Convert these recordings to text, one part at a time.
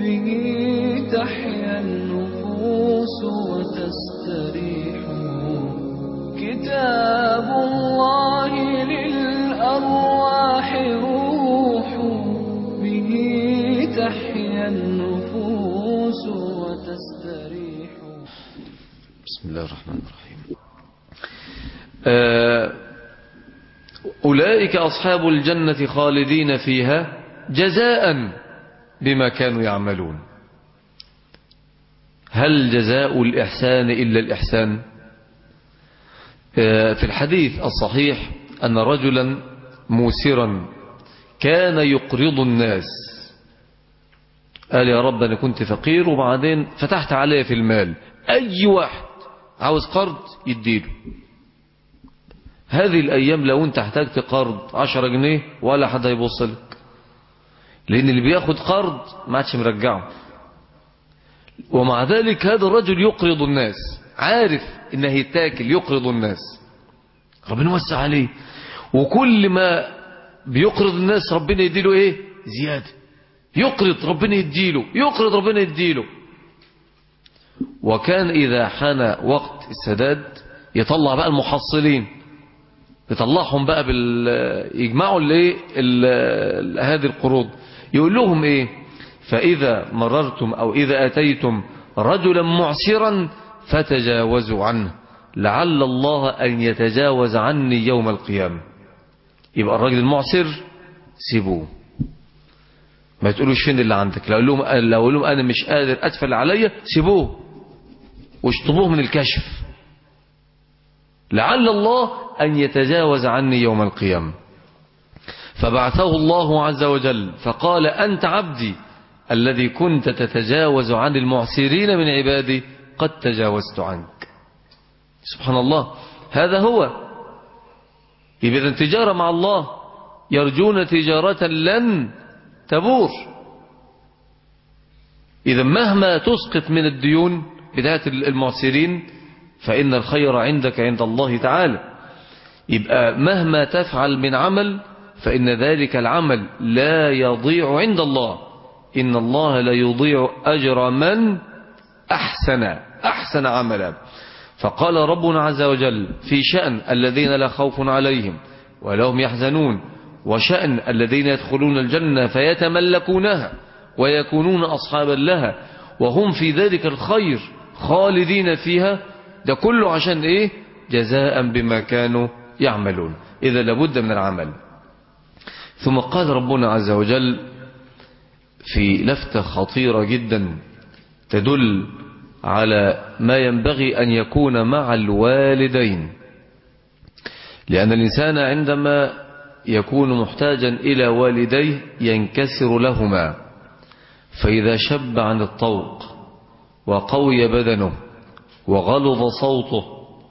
به تحيا النفوس وتستريح كتاب الله للأرواح روح به تحيا النفوس وتستريح بسم الله الرحمن الرحيم آه، أولئك أصحاب الجنة خالدين فيها جزاء بما كانوا يعملون هل جزاء الإحسان إلا الإحسان آه، في الحديث الصحيح أن رجلا موسرا كان يقرض الناس قال يا رب أنا كنت فقير وبعدين فتحت عليه في المال أي واحد عاوز قرض يديله هذه الأيام لو أنت احتاجت قرض عشرة جنيه ولا حد هيبص لك لأن اللي بياخد قرض ما عادش مرجعه ومع ذلك هذا الرجل يقرض الناس عارف انه هيتاكل يقرض الناس ربنا وسع عليه وكل ما بيقرض الناس ربنا يديله ايه زيادة يقرض ربنا يديله يقرض ربنا يديله وكان إذا حان وقت السداد يطلع بقى المحصلين يطلعهم بقى بال يجمعوا الايه ال- هذه القروض يقول لهم ايه فإذا مررتم أو إذا أتيتم رجلا معسرا فتجاوزوا عنه لعل الله أن يتجاوز عني يوم القيامة يبقى الراجل المعسر سيبوه ما تقولوش فين اللي عندك لو لهم لو أقول لهم أنا مش قادر أدفع اللي عليا سيبوه واشطبوه من الكشف لعل الله أن يتجاوز عني يوم القيامة فبعثه الله عز وجل فقال أنت عبدي الذي كنت تتجاوز عن المعسرين من عبادي قد تجاوزت عنك سبحان الله هذا هو إذا تجارة مع الله يرجون تجارة لن تبور إذا مهما تسقط من الديون بداية المعسرين فإن الخير عندك عند الله تعالى يبقى مهما تفعل من عمل فإن ذلك العمل لا يضيع عند الله إن الله لا يضيع أجر من أحسن أحسن عملا فقال ربنا عز وجل في شأن الذين لا خوف عليهم ولا هم يحزنون وشأن الذين يدخلون الجنة فيتملكونها ويكونون أصحابا لها وهم في ذلك الخير خالدين فيها ده كله عشان إيه جزاء بما كانوا يعملون إذا لابد من العمل ثم قال ربنا عز وجل في لفتة خطيرة جدا تدل على ما ينبغي أن يكون مع الوالدين لأن الإنسان عندما يكون محتاجا إلى والديه ينكسر لهما فإذا شب عن الطوق وقوي بدنه وغلظ صوته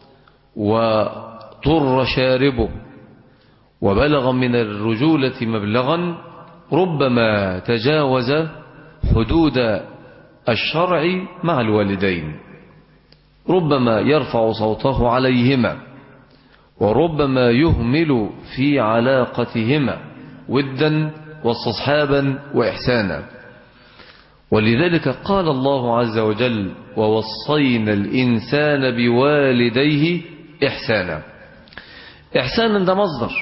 وطر شاربه وبلغ من الرجولة مبلغا ربما تجاوز حدود الشرع مع الوالدين ربما يرفع صوته عليهما وربما يهمل في علاقتهما ودا واستصحابا وإحسانا ولذلك قال الله عز وجل ووصينا الإنسان بوالديه إحسانا إحسانا ده مصدر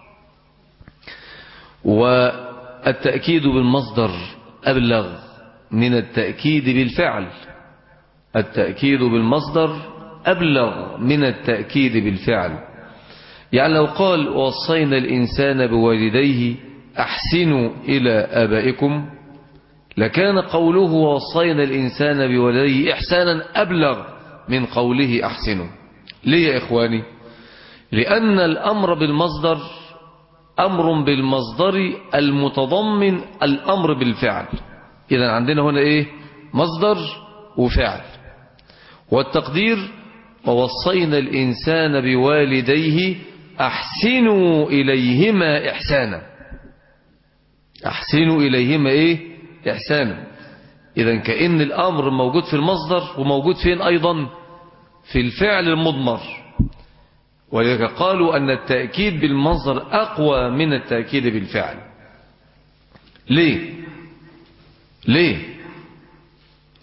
والتأكيد بالمصدر أبلغ من التأكيد بالفعل التأكيد بالمصدر أبلغ من التأكيد بالفعل يعني لو قال وصينا الإنسان بوالديه أحسنوا إلى آبائكم لكان قوله وصينا الإنسان بوالديه إحسانا أبلغ من قوله أحسنوا ليه يا إخواني لأن الأمر بالمصدر أمر بالمصدر المتضمن الأمر بالفعل إذا عندنا هنا إيه مصدر وفعل والتقدير ووصينا الإنسان بوالديه أحسنوا إليهما إحسانا أحسنوا إليهما إيه إحسانا إذا كأن الأمر موجود في المصدر وموجود فين أيضا في الفعل المضمر ولذلك قالوا أن التأكيد بالمصدر أقوى من التأكيد بالفعل ليه ليه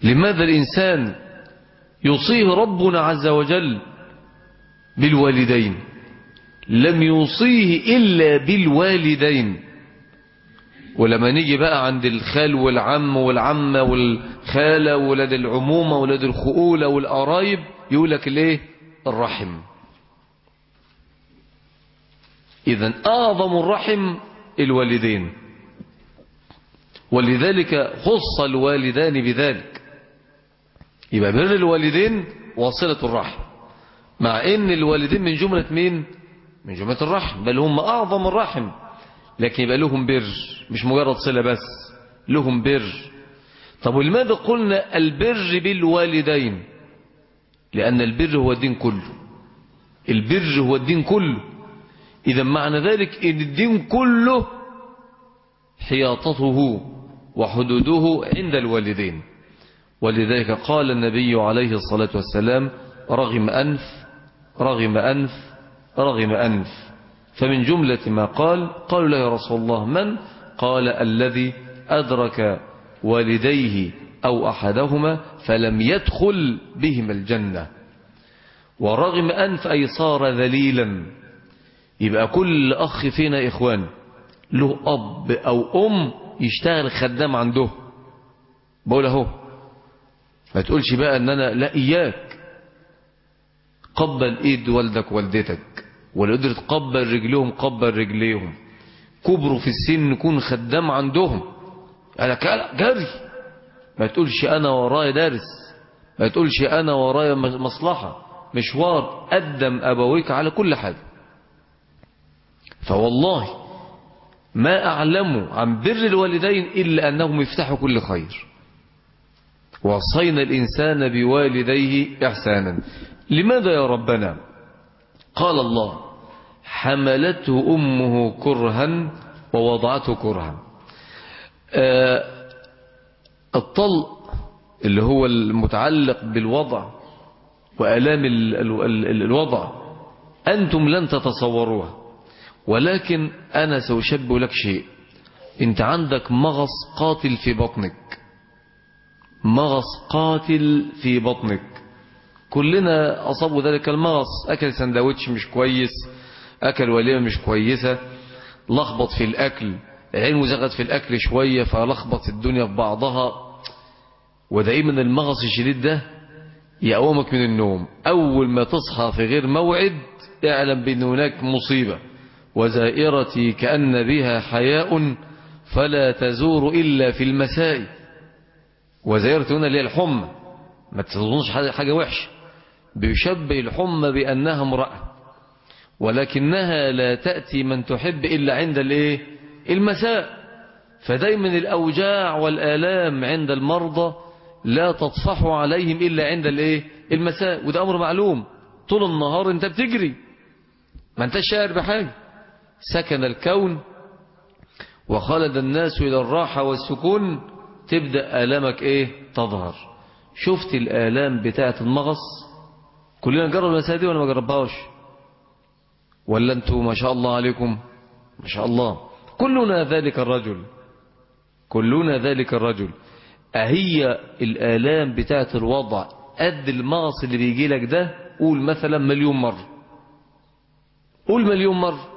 لماذا الإنسان يوصيه ربنا عز وجل بالوالدين لم يوصيه إلا بالوالدين ولما نيجي بقى عند الخال والعم والعمة والخالة ولاد العمومة ولاد الخؤولة والقرايب يقول لك ليه الرحم إذا أعظم الرحم الوالدين ولذلك خص الوالدان بذلك يبقى بر الوالدين واصلة الرحم مع ان الوالدين من جملة مين من جملة الرحم بل هم اعظم الرحم لكن يبقى لهم بر مش مجرد صلة بس لهم بر طب ولماذا قلنا البر بالوالدين لان البر هو الدين كله البر هو الدين كله اذا معنى ذلك ان الدين كله حياطته وحدوده عند الوالدين ولذلك قال النبي عليه الصلاة والسلام رغم أنف رغم أنف رغم أنف فمن جملة ما قال قالوا له يا رسول الله من قال الذي أدرك والديه أو أحدهما فلم يدخل بهما الجنة ورغم أنف أي صار ذليلا يبقى كل أخ فينا إخوان له أب أو أم يشتغل خدام عنده بقول اهو ما تقولش بقى ان انا لا اياك قبل ايد والدك والدتك ولا قدر تقبل رجليهم قبل رجليهم كبروا في السن كون خدام عندهم قال جري ما تقولش انا ورايا درس ما تقولش انا ورايا مصلحة مشوار قدم ابويك على كل حاجة فوالله ما أعلم عن بر الوالدين إلا أنهم يفتحوا كل خير وصينا الإنسان بوالديه إحسانا لماذا يا ربنا قال الله حملته أمه كرها ووضعته كرها آه الطلق اللي هو المتعلق بالوضع وألام الوضع أنتم لن تتصوروها ولكن أنا سأشبه لك شيء أنت عندك مغص قاتل في بطنك مغص قاتل في بطنك كلنا أصابوا ذلك المغص أكل سندوتش مش كويس أكل وليمة مش كويسة لخبط في الأكل عينه زغت في الأكل شوية فلخبط الدنيا في بعضها ودائما المغص الشديد ده يقومك من النوم أول ما تصحى في غير موعد اعلم بأن هناك مصيبة وزائرتي كأن بها حياء فلا تزور إلا في المساء وزائرتي هنا اللي هي الحمى ما تظنش حاجة وحشة بيشبه الحمى بأنها امرأة ولكنها لا تأتي من تحب إلا عند الايه المساء فدايما الأوجاع والآلام عند المرضى لا تطفح عليهم إلا عند الايه المساء وده أمر معلوم طول النهار انت بتجري ما انت شاعر بحاجة سكن الكون وخلد الناس إلى الراحة والسكون تبدأ آلامك إيه تظهر شفت الآلام بتاعة المغص كلنا نجرب المسائل دي ولا ما جربهاش ولا انتوا ما شاء الله عليكم ما شاء الله كلنا ذلك الرجل كلنا ذلك الرجل أهي الآلام بتاعة الوضع قد المغص اللي بيجي لك ده قول مثلا مليون مرة قول مليون مرة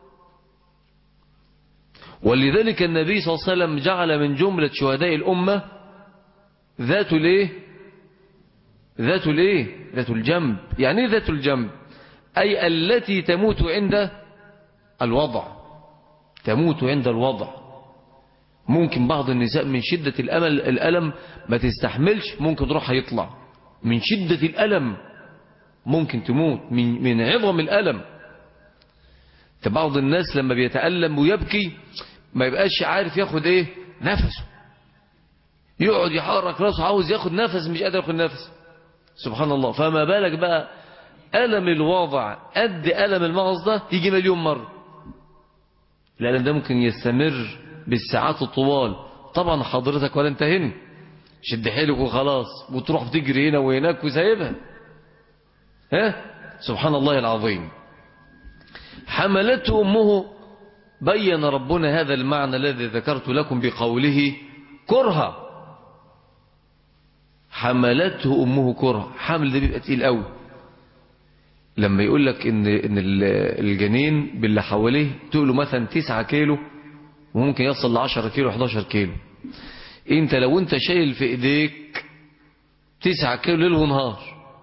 ولذلك النبي صلى الله عليه وسلم جعل من جملة شهداء الأمة ذات الايه ذات الايه ذات الجنب يعني ايه ذات الجنب أي التي تموت عند الوضع تموت عند الوضع ممكن بعض النساء من شدة الأمل الألم ما تستحملش ممكن روحها يطلع من شدة الألم ممكن تموت من, من عظم الألم بعض الناس لما بيتألم ويبكي ما يبقاش عارف ياخد ايه نفسه يقعد يحرك راسه عاوز ياخد نفس مش قادر ياخد نفس سبحان الله فما بالك بقى ألم الوضع قد ألم المغص ده يجي مليون مرة الألم ده ممكن يستمر بالساعات الطوال طبعا حضرتك ولا انت هنا شد حيلك وخلاص وتروح تجري هنا وهناك وسايبها ها سبحان الله العظيم حملته أمه بين ربنا هذا المعنى الذي ذكرت لكم بقوله كرها حملته أمه كره حمل ده بيبقى تقيل قوي لما يقول لك إن, إن الجنين باللي حواليه تقله مثلا 9 كيلو وممكن يصل ل 10 كيلو 11 كيلو انت لو انت شايل في ايديك 9 كيلو ليل ونهار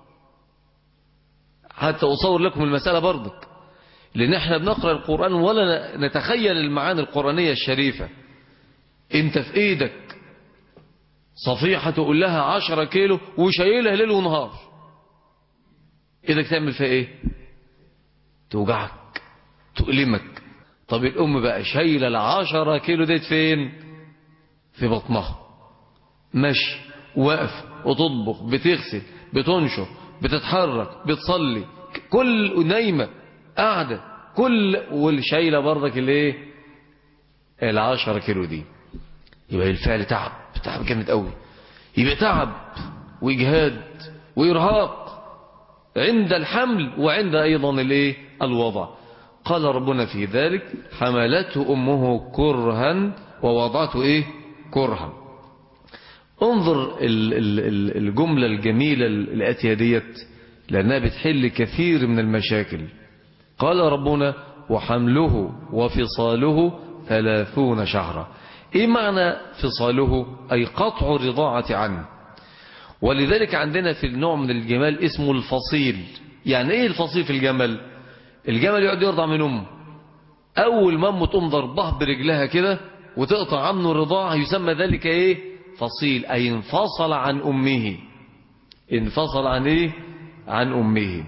حتى أصور لكم المسألة برضك لأن احنا بنقرأ القرآن ولا نتخيل المعاني القرآنية الشريفة انت في ايدك صفيحة تقول لها عشرة كيلو وشايلها ليل ونهار ايدك تعمل فيها ايه توجعك تؤلمك طب الام بقى شايلة العشرة كيلو ديت فين في بطنها ماشي واقف وتطبخ بتغسل بتنشر بتتحرك بتصلي كل نايمة قاعدة كل والشايلة برضك الايه العشرة كيلو دي يبقى الفعل تعب تعب جامد قوي يبقى تعب واجهاد وارهاق عند الحمل وعند ايضا الايه الوضع قال ربنا في ذلك حملته امه كرها ووضعته ايه كرها انظر الجملة الجميلة الاتية ديت لانها بتحل كثير من المشاكل قال ربنا وحمله وفصاله ثلاثون شهرا ايه معنى فصاله اي قطع الرضاعة عنه ولذلك عندنا في النوع من الجمال اسمه الفصيل يعني ايه الفصيل في الجمل الجمل يقعد يرضع من امه اول ما امه تقوم ضربه برجلها كده وتقطع عنه الرضاعة يسمى ذلك ايه فصيل اي انفصل عن امه انفصل عن ايه عن امه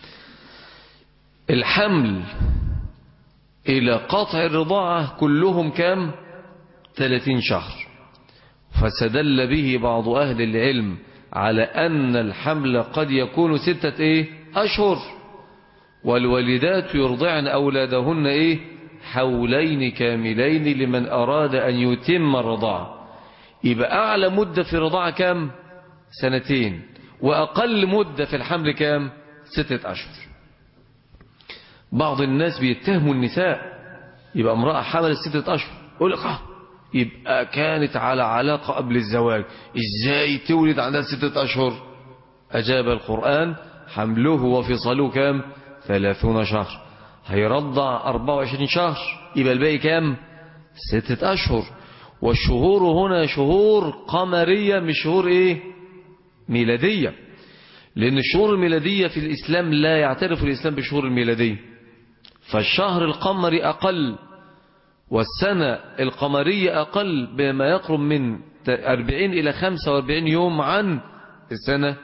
الحمل الى قطع الرضاعة كلهم كام 30 شهر فاستدل به بعض أهل العلم على أن الحمل قد يكون ستة إيه أشهر والوالدات يرضعن أولادهن إيه حولين كاملين لمن أراد أن يتم الرضاعة يبقى أعلى مدة في الرضاعة كام سنتين وأقل مدة في الحمل كام ستة أشهر بعض الناس بيتهموا النساء يبقى امرأة حملت ستة أشهر يقول لك يبقى كانت على علاقة قبل الزواج ازاي تولد عندها ستة اشهر اجاب القرآن حمله وفصاله كام ثلاثون شهر هيرضع اربعة وعشرين شهر يبقى الباقي كام ستة اشهر والشهور هنا شهور قمرية مش شهور ايه ميلادية لان الشهور الميلادية في الاسلام لا يعترف الاسلام بالشهور الميلادية فالشهر القمري اقل والسنة القمرية أقل بما يقرب من 40 إلى 45 يوم عن السنة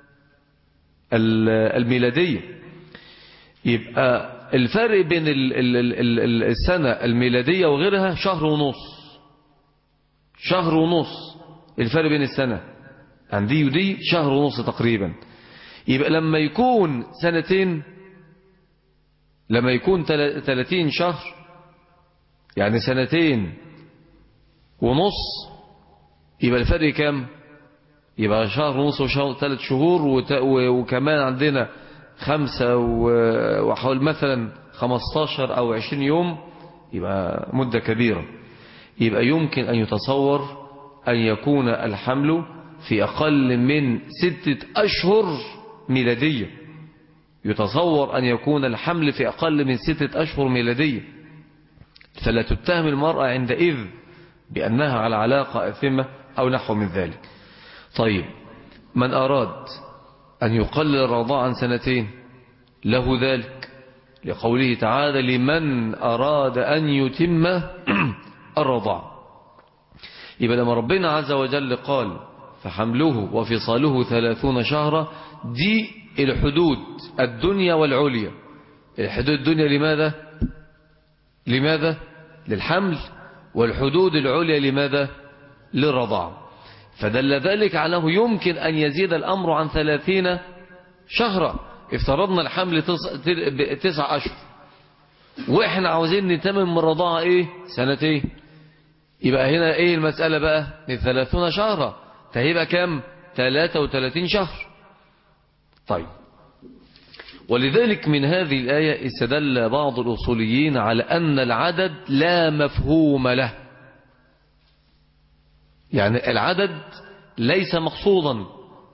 الميلادية يبقى الفرق بين السنة الميلادية وغيرها شهر ونص شهر ونص الفرق بين السنة عندي ودي شهر ونص تقريبا يبقى لما يكون سنتين لما يكون 30 شهر يعني سنتين ونص يبقى الفرق كام يبقى شهر ونص وشهر ثلاث شهور وت... وكمان عندنا خمسة وحول مثلا 15 أو 20 يوم يبقى مدة كبيرة يبقى يمكن أن يتصور أن يكون الحمل في أقل من ستة أشهر ميلادية يتصور أن يكون الحمل في أقل من ستة أشهر ميلادية فلا تتهم المرأة عندئذ بأنها على علاقة أثمة أو نحو من ذلك طيب من أراد أن يقلل الرضاع عن سنتين له ذلك لقوله تعالى لمن أراد أن يتم الرضاع يبقى لما ربنا عز وجل قال فحمله وفصاله ثلاثون شهرا دي الحدود الدنيا والعليا الحدود الدنيا لماذا لماذا للحمل والحدود العليا لماذا للرضاع فدل ذلك على أنه يمكن أن يزيد الأمر عن ثلاثين شهرا افترضنا الحمل تسع أشهر وإحنا عاوزين نتمم من الرضاعة إيه سنتين يبقى هنا إيه المسألة بقى من ثلاثون شهرا فهيبقى كام ثلاثة وثلاثين شهر طيب ولذلك من هذه الآية استدل بعض الأصوليين على أن العدد لا مفهوم له يعني العدد ليس مقصودا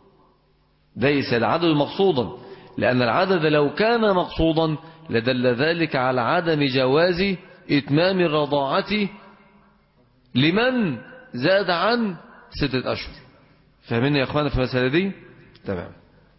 ليس العدد مقصودا لأن العدد لو كان مقصودا لدل ذلك على عدم جواز إتمام الرضاعة لمن زاد عن ستة أشهر فاهمين يا أخوانا في المسألة دي تمام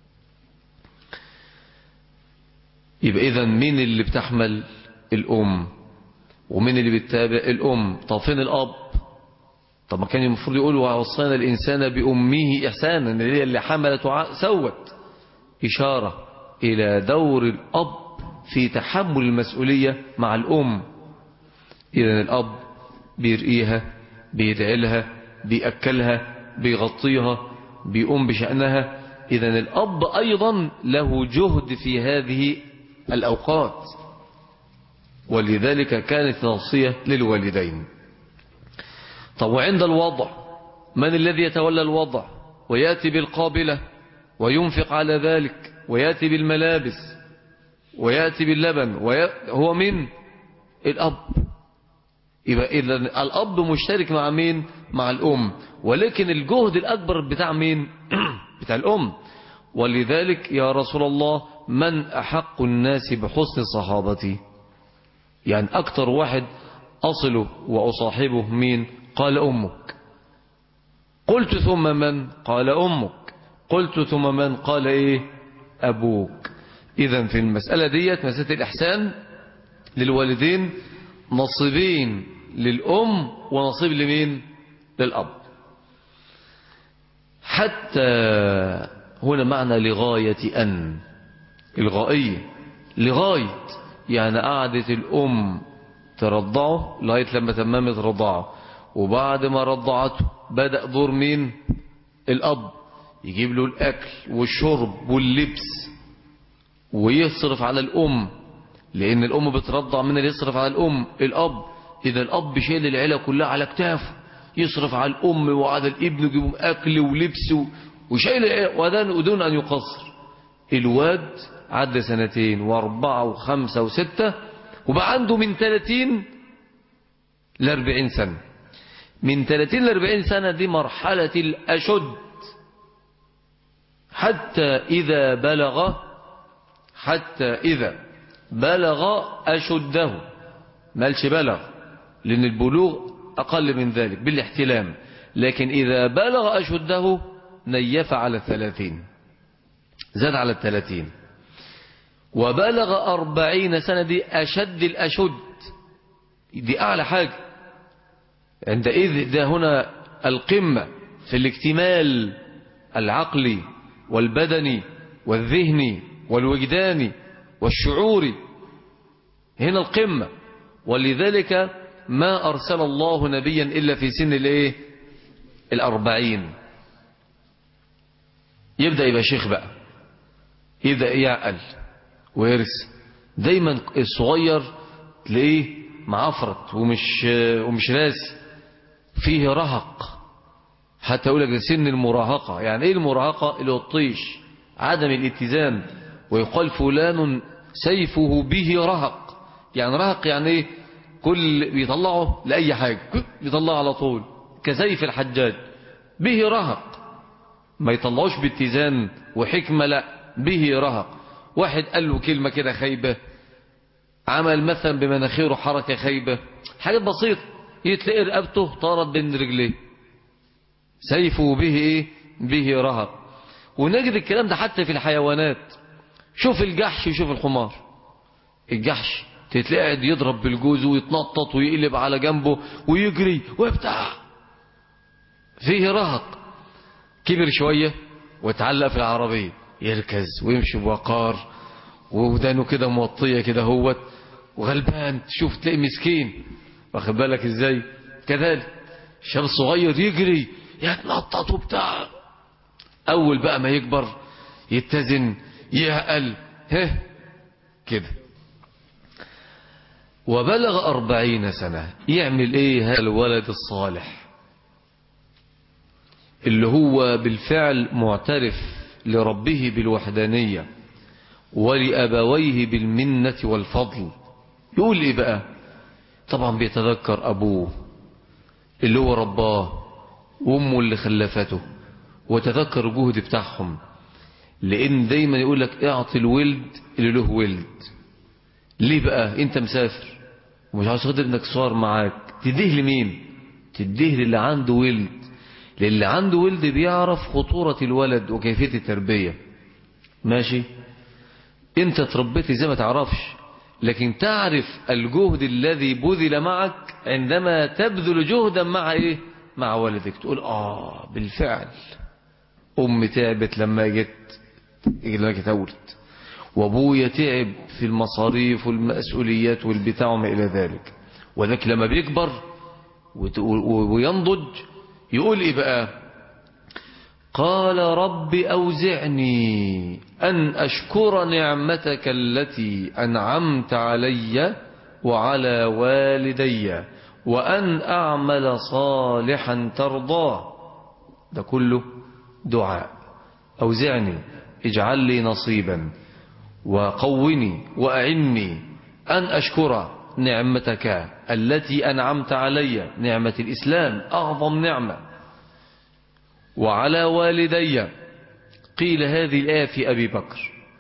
يبقى إذا مين اللي بتحمل الأم ومين اللي بتتابع الأم طب فين الأب طب ما كان المفروض يقول ووصينا الإنسان بأمه إحسانا اللي هي اللي حملت وع- سوت إشارة إلى دور الأب في تحمل المسؤولية مع الأم إذا الأب بيرقيها بيدعي لها بيأكلها بيغطيها بيقوم بشأنها إذا الأب أيضا له جهد في هذه الأوقات ولذلك كانت نصية للوالدين طب وعند الوضع من الذي يتولى الوضع ويأتي بالقابلة وينفق على ذلك ويأتي بالملابس ويأتي باللبن وي... هو من الأب يبقى إذا الأب مشترك مع مين مع الأم ولكن الجهد الأكبر بتاع مين بتاع الأم ولذلك يا رسول الله من أحق الناس بحسن صحابتي يعني أكتر واحد أصله وأصاحبه مين قال أمك قلت ثم من قال أمك قلت ثم من قال إيه أبوك إذا في المسألة ديت مسألة الإحسان للوالدين نصيبين للأم ونصيب لمين للأب حتى هنا معنى لغاية أن الغائية لغاية يعني قعدت الأم ترضعه لغاية لما تممت رضاعه وبعد ما رضعته بدأ دور مين الأب يجيب له الأكل والشرب واللبس ويصرف على الأم لأن الأم بترضع من اللي يصرف على الأم الأب إذا الأب شايل العيلة كلها على كتافه يصرف على الأم وعلى الابن يجيبهم أكل ولبس وشايل العيلة وده دون أن يقصر الواد عدى سنتين واربعة وخمسة وستة وبقى عنده من 30 ل 40 سنة من 30 ل 40 سنة دي مرحلة الأشد حتى إذا بلغ حتى إذا بلغ أشده ما قالش بلغ لأن البلوغ أقل من ذلك بالاحتلام لكن إذا بلغ أشده نيف على الثلاثين زاد على الثلاثين وبلغ أربعين سنة دي أشد الأشد دي أعلى حاجة عندئذ ده هنا القمة في الاكتمال العقلي والبدني والذهني والوجداني والشعوري هنا القمة ولذلك ما أرسل الله نبيا إلا في سن الايه الأربعين يبدأ يبقى شيخ بقى يبدأ يعقل ويرس دايما الصغير تلاقيه معفرت ومش ومش راسي فيه رهق حتى يقول لك ده سن المراهقة يعني ايه المراهقة اللي هو الطيش عدم الاتزان ويقال فلان سيفه به رهق يعني رهق يعني ايه كل بيطلعه لأي حاجة بيطلعه على طول كسيف الحجاج به رهق ما يطلعوش باتزان وحكمة لا به رهق واحد قال له كلمة كده خيبة عمل مثلا بمناخيره حركة خيبة حاجة بسيطة يتلاقي رقبته طارت بين رجليه سيفه به ايه به رهق ونجد الكلام ده حتى في الحيوانات شوف الجحش وشوف الحمار الجحش تتلاقي قاعد يضرب بالجوز ويتنطط ويقلب على جنبه ويجري ويبتاع فيه رهق كبر شوية واتعلق في العربية يركز ويمشي بوقار ودانه كده موطية كده هوت وغلبان تشوف تلاقي مسكين واخد بالك ازاي كذلك شاب صغير يجري يتنطط وبتاع اول بقى ما يكبر يتزن يعقل ها كده وبلغ أربعين سنة يعمل ايه هذا الولد الصالح اللي هو بالفعل معترف لربه بالوحدانية ولأبويه بالمنة والفضل يقول ايه بقى طبعا بيتذكر أبوه اللي هو رباه وأمه اللي خلفته وتذكر الجهد بتاعهم لان دايما يقول لك اعطي الولد اللي له ولد ليه بقى انت مسافر ومش عاوز تاخد ابنك صور معاك تديه لمين تديه للي عنده ولد للي عنده ولد بيعرف خطورة الولد وكيفية التربية ماشي انت تربيت زي ما تعرفش لكن تعرف الجهد الذي بذل معك عندما تبذل جهدا مع ايه مع والدك تقول اه بالفعل امي تعبت لما جت لما جت اولد وابويا تعب في المصاريف والمسؤوليات والبتاع وما الى ذلك ولكن لما بيكبر وينضج يقول ايه بقى قال رب أوزعني أن أشكر نعمتك التي أنعمت علي وعلى والدي وأن أعمل صالحا ترضاه ده كله دعاء أوزعني اجعل لي نصيبا وقوني وأعني أن أشكر نعمتك التي أنعمت علي نعمة الإسلام أعظم نعمة وعلى والدي قيل هذه الآية في أبي بكر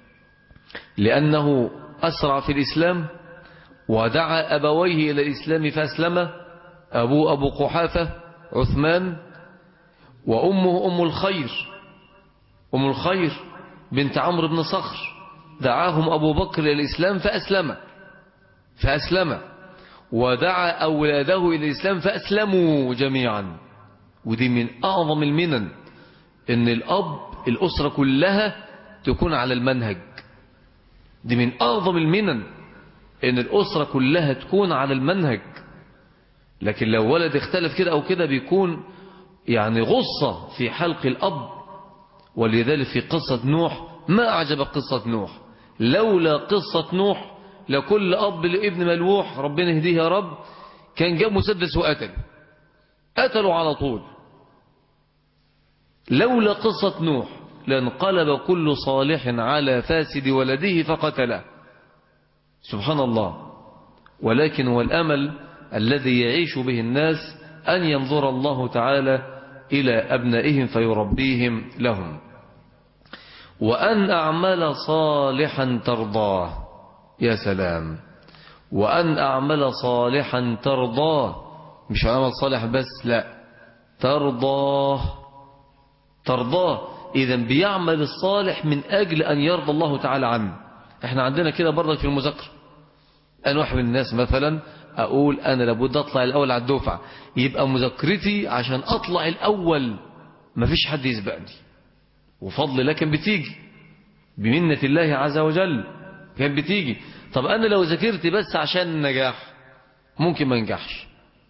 لأنه أسرع في الإسلام ودعا أبويه إلى الإسلام فأسلم أبو أبو قحافة عثمان وأمه أم الخير أم الخير بنت عمرو بن صخر دعاهم أبو بكر إلى الإسلام فأسلم فأسلم ودعا أولاده إلى الإسلام فأسلموا جميعا ودي من أعظم المنن إن الأب الأسرة كلها تكون على المنهج دي من أعظم المنن إن الأسرة كلها تكون على المنهج لكن لو ولد اختلف كده أو كده بيكون يعني غصة في حلق الأب ولذلك في قصة نوح ما أعجب قصة نوح لولا قصة نوح لكل أب لابن ملوح ربنا يهديه يا رب كان جاب مسدس وقتل قتلوا على طول لولا قصة نوح لانقلب كل صالح على فاسد ولده فقتله سبحان الله ولكن والأمل الذي يعيش به الناس أن ينظر الله تعالى إلى أبنائهم فيربيهم لهم وأن أعمل صالحا ترضاه يا سلام وأن أعمل صالحا ترضاه مش عمل صالح بس لا ترضاه ترضاه إذا بيعمل الصالح من أجل أن يرضى الله تعالى عنه احنا عندنا كده برضك في المذاكرة أنا واحد من الناس مثلا أقول أنا لابد أطلع الأول على الدفعة يبقى مذاكرتي عشان أطلع الأول مفيش حد يسبقني وفضل الله كان بتيجي بمنة الله عز وجل كان بتيجي طب أنا لو ذاكرت بس عشان النجاح ممكن ما نجحش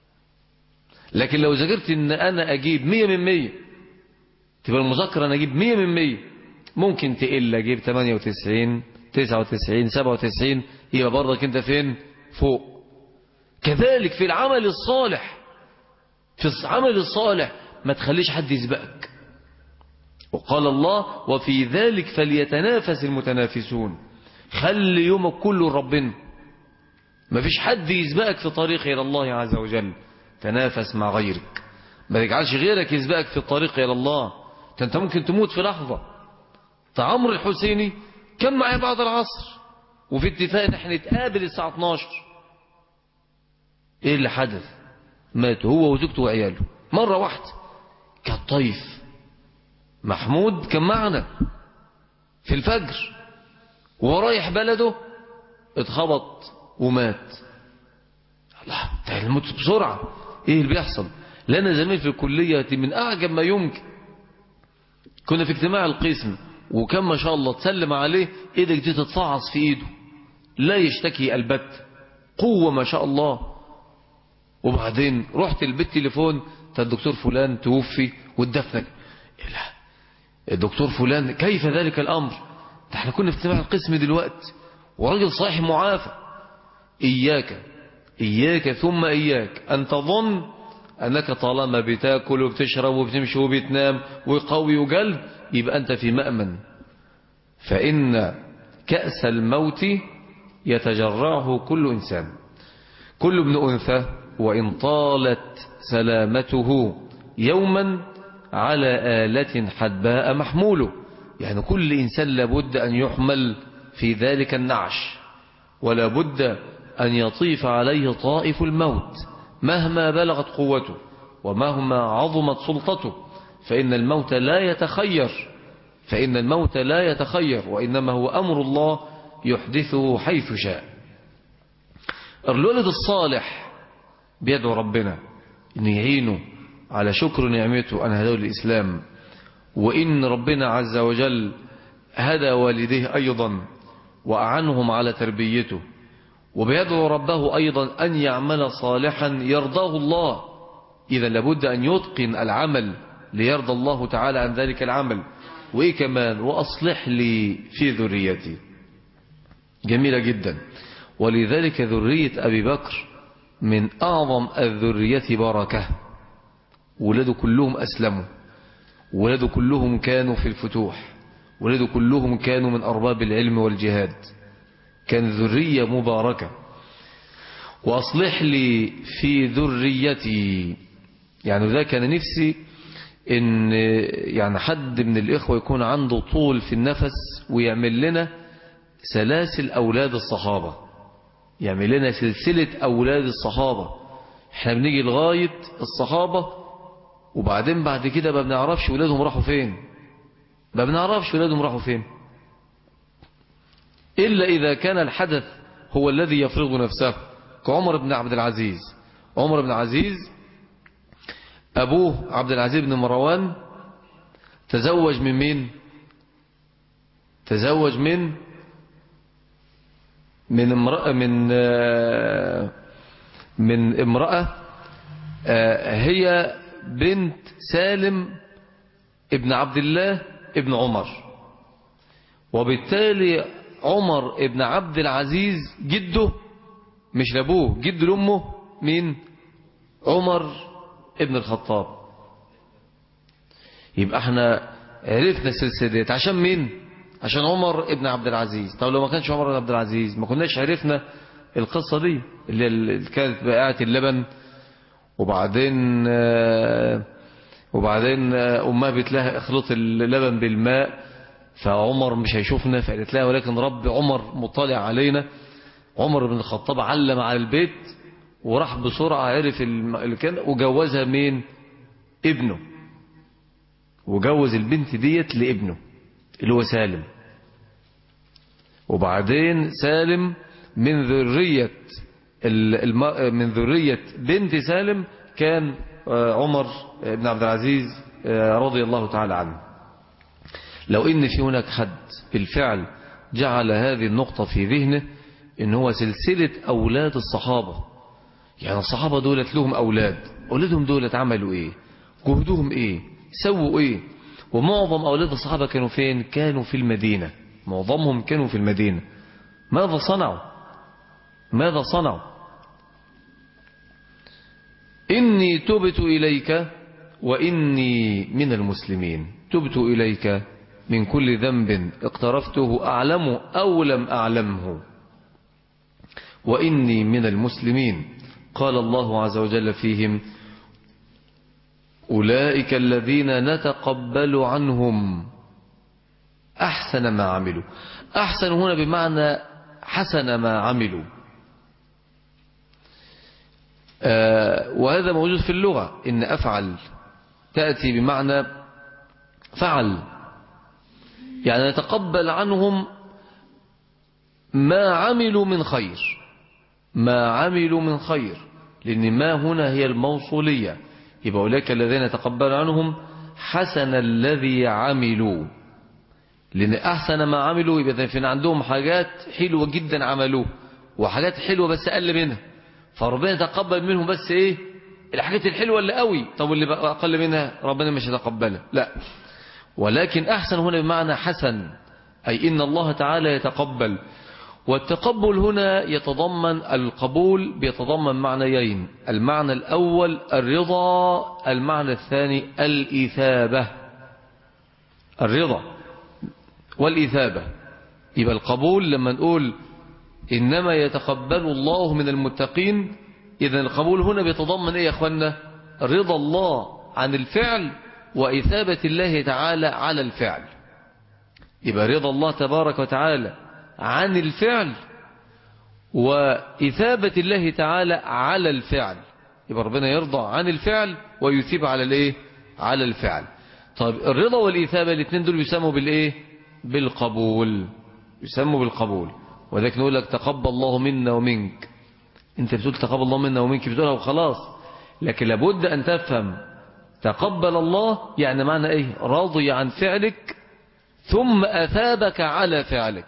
لكن لو ذاكرت ان انا اجيب مية من مية تبقى المذاكرة انا اجيب مية من مية ممكن تقل اجيب تمانية وتسعين تسعة وتسعين سبعة وتسعين يبقى برضك انت فين فوق كذلك في العمل الصالح في العمل الصالح ما تخليش حد يسبقك وقال الله وفي ذلك فليتنافس المتنافسون خلي يومك كله لربنا ما فيش حد يسبقك في طريق إلى الله عز وجل تنافس مع غيرك ما تجعلش غيرك يسبقك في الطريق إلى الله انت ممكن تموت في لحظة عمرو الحسيني كان معايا بعد العصر وفي اتفاق ان احنا نتقابل الساعة 12 ايه اللي حدث مات هو وزوجته وعياله مرة واحدة كالطيف محمود كان معنا في الفجر ورايح بلده اتخبط ومات الله ده الموت بسرعة ايه اللي بيحصل لنا زميل في الكلية من اعجب ما يمكن كنا في اجتماع القسم وكان ما شاء الله تسلم عليه ايدك دي تتفعص في ايده لا يشتكي البت قوة ما شاء الله وبعدين رحت البيت تليفون الدكتور فلان توفي والدفنك لا الدكتور فلان كيف ذلك الامر ده احنا كنا في اجتماع القسم دلوقتي وراجل صحيح معافى اياك اياك ثم اياك ان تظن انك طالما بتاكل وبتشرب وبتمشي وبتنام وقوي وجلد يبقى انت في مأمن فان كأس الموت يتجرعه كل انسان كل ابن انثى وان طالت سلامته يوما على آلة حدباء محموله يعني كل إنسان لابد أن يحمل في ذلك النعش ولا بد أن يطيف عليه طائف الموت مهما بلغت قوته ومهما عظمت سلطته فإن الموت لا يتخير فإن الموت لا يتخير وإنما هو أمر الله يحدثه حيث شاء الولد الصالح بيدعو ربنا أن يعينه على شكر نعمته أن هداه الإسلام وإن ربنا عز وجل هدى والديه أيضا وأعنهم على تربيته وبيدعو ربه أيضا أن يعمل صالحا يرضاه الله إذا لابد أن يتقن العمل ليرضى الله تعالى عن ذلك العمل وإيه كمان وأصلح لي في ذريتي جميلة جدا ولذلك ذرية أبي بكر من أعظم الذرية بركة ولاده كلهم أسلموا ولاده كلهم كانوا في الفتوح ولاده كلهم كانوا من أرباب العلم والجهاد كان ذرية مباركة وأصلح لي في ذريتي يعني ذا كان نفسي ان يعني حد من الإخوة يكون عنده طول في النفس ويعمل لنا سلاسل أولاد الصحابة يعمل لنا سلسلة أولاد الصحابة احنا بنيجي لغاية الصحابة وبعدين بعد كده ما بنعرفش ولادهم راحوا فين ما بنعرفش ولادهم راحوا فين إلا إذا كان الحدث هو الذي يفرض نفسه كعمر بن عبد العزيز عمر بن عزيز أبوه عبد العزيز بن مروان تزوج من مين تزوج من من امرأة من من امرأة هي بنت سالم ابن عبد الله ابن عمر وبالتالي عمر ابن عبد العزيز جده مش لابوه جد لأمه مين عمر ابن الخطاب يبقى احنا عرفنا السلسلة ديت عشان مين عشان عمر ابن عبد العزيز طب لو ما كانش عمر بن عبد العزيز ما كناش عرفنا القصة دي اللي كانت بقاعة اللبن وبعدين وبعدين امها بتلاها اخلط اللبن بالماء فعمر مش هيشوفنا فقالت لها ولكن رب عمر مطلع علينا عمر بن الخطاب علم على البيت وراح بسرعة عرف اللي كان وجوزها مين ابنه وجوز البنت ديت لابنه اللي هو سالم وبعدين سالم من ذرية من ذرية بنت سالم كان عمر بن عبد العزيز رضي الله تعالى عنه لو ان في هناك حد بالفعل جعل هذه النقطة في ذهنه ان هو سلسلة اولاد الصحابة يعني الصحابة دولت لهم اولاد اولادهم دولت عملوا ايه جهدهم ايه سووا ايه ومعظم اولاد الصحابة كانوا فين كانوا في المدينة معظمهم كانوا في المدينة ماذا صنعوا ماذا صنعوا إني تبت إليك وإني من المسلمين تبت إليك من كل ذنب اقترفته أعلمه أو لم أعلمه وإني من المسلمين قال الله عز وجل فيهم أولئك الذين نتقبل عنهم أحسن ما عملوا أحسن هنا بمعنى حسن ما عملوا آه وهذا موجود في اللغة إن أفعل تأتي بمعنى فعل يعني نتقبل عنهم ما عملوا من خير ما عملوا من خير لأن ما هنا هي الموصولية يبقى أولئك الذين تقبل عنهم حسن الذي عملوا لأن أحسن ما عملوا يبقى في عندهم حاجات حلوة جدا عملوه وحاجات حلوة بس أقل منها فربنا يتقبل منهم بس إيه الحاجات الحلوة اللي قوي طب اللي بقى أقل منها ربنا مش يتقبلها لا ولكن أحسن هنا بمعنى حسن أي إن الله تعالى يتقبل والتقبل هنا يتضمن القبول بيتضمن معنيين المعنى الأول الرضا المعنى الثاني الإثابة الرضا والإثابة يبقى القبول لما نقول إنما يتقبل الله من المتقين إذا القبول هنا بيتضمن إيه يا أخوانا رضا الله عن الفعل وإثابة الله تعالى على الفعل يبقى رضا الله تبارك وتعالى عن الفعل وإثابة الله تعالى على الفعل يبقى ربنا يرضى عن الفعل ويثيب على الايه على الفعل طيب الرضا والإثابة الاثنين دول يسموا بالايه بالقبول يسموا بالقبول وذلك نقول لك تقبل الله منا ومنك انت بتقول تقبل الله منا ومنك بتقولها وخلاص لكن لابد أن تفهم تقبل الله يعني معنى ايه راضي عن فعلك ثم أثابك على فعلك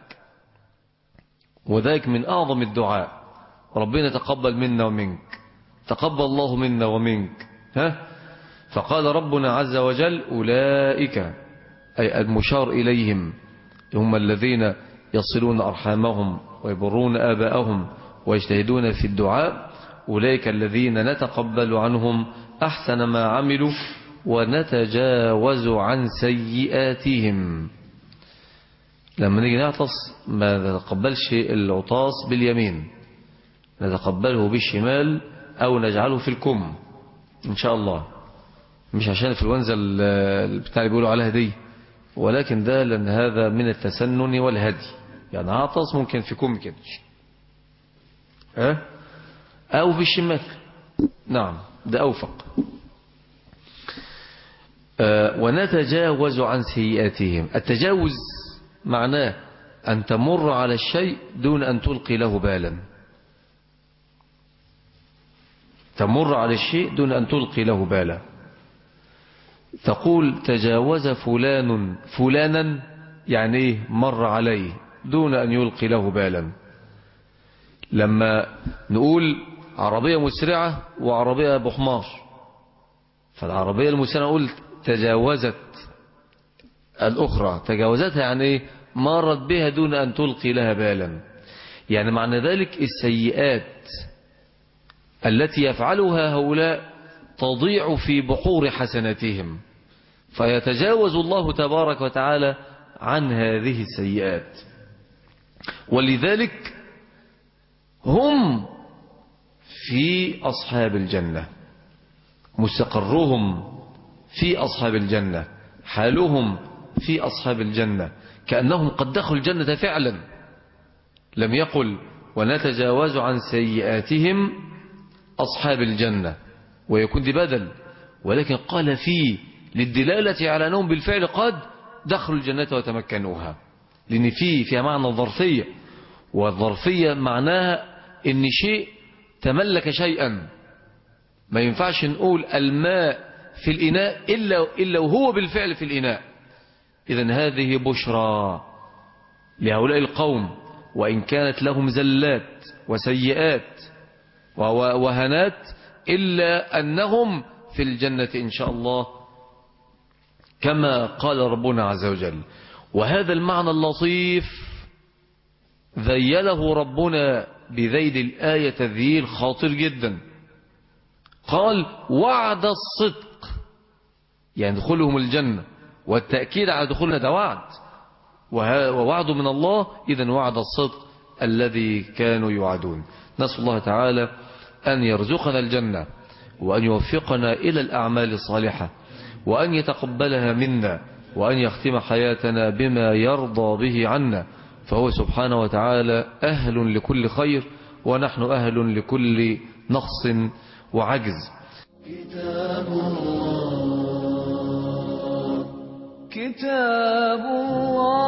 وذلك من أعظم الدعاء ربنا تقبل منا ومنك تقبل الله منا ومنك ها فقال ربنا عز وجل أولئك أي المشار إليهم هم الذين يصلون أرحامهم ويبرون آباءهم ويجتهدون في الدعاء أولئك الذين نتقبل عنهم أحسن ما عملوا ونتجاوز عن سيئاتهم لما نيجي نعطس ما نتقبلش العطاس باليمين نتقبله بالشمال أو نجعله في الكم إن شاء الله مش عشان الفلونزا البتاع اللي بيقولوا عليها دي ولكن ده لأن هذا من التسنن والهدي يعني عطس ممكن في كم كده ها أو في الشمال نعم ده أوفق آه ونتجاوز عن سيئاتهم التجاوز معناه أن تمر على الشيء دون أن تلقي له بالا تمر على الشيء دون أن تلقي له بالا تقول تجاوز فلان فلانا يعني ايه مر عليه دون أن يلقي له بالا لما نقول عربية مسرعة وعربية بحمار فالعربية المسرعة نقول تجاوزت الأخرى تجاوزتها يعني ايه مرت بها دون أن تلقي لها بالا يعني معنى ذلك السيئات التي يفعلها هؤلاء تضيع في بحور حسناتهم فيتجاوز الله تبارك وتعالى عن هذه السيئات ولذلك هم في أصحاب الجنة مستقرهم في أصحاب الجنة حالهم في أصحاب الجنة كأنهم قد دخلوا الجنة فعلا لم يقل ونتجاوز عن سيئاتهم أصحاب الجنة ويكون دي بدل ولكن قال فيه للدلالة على أنهم بالفعل قد دخلوا الجنة وتمكنوها لأن فيه فيها معنى الظرفية والظرفية معناها أن شيء تملك شيئا ما ينفعش نقول الماء في الإناء إلا, إلا وهو بالفعل في الإناء إذا هذه بشرى لهؤلاء القوم وإن كانت لهم زلات وسيئات وهنات إلا أنهم في الجنة إن شاء الله كما قال ربنا عز وجل وهذا المعنى اللطيف ذيله ربنا بذيل الآية تذييل خاطر جدا قال وعد الصدق يعني دخولهم الجنة والتأكيد على دخولنا ده وعد ووعد من الله إذا وعد الصدق الذي كانوا يوعدون نسأل الله تعالى أن يرزقنا الجنة وأن يوفقنا إلى الأعمال الصالحة وأن يتقبلها منا وأن يختم حياتنا بما يرضى به عنا فهو سبحانه وتعالى أهل لكل خير ونحن أهل لكل نقص وعجز كتاب الله كتاب الله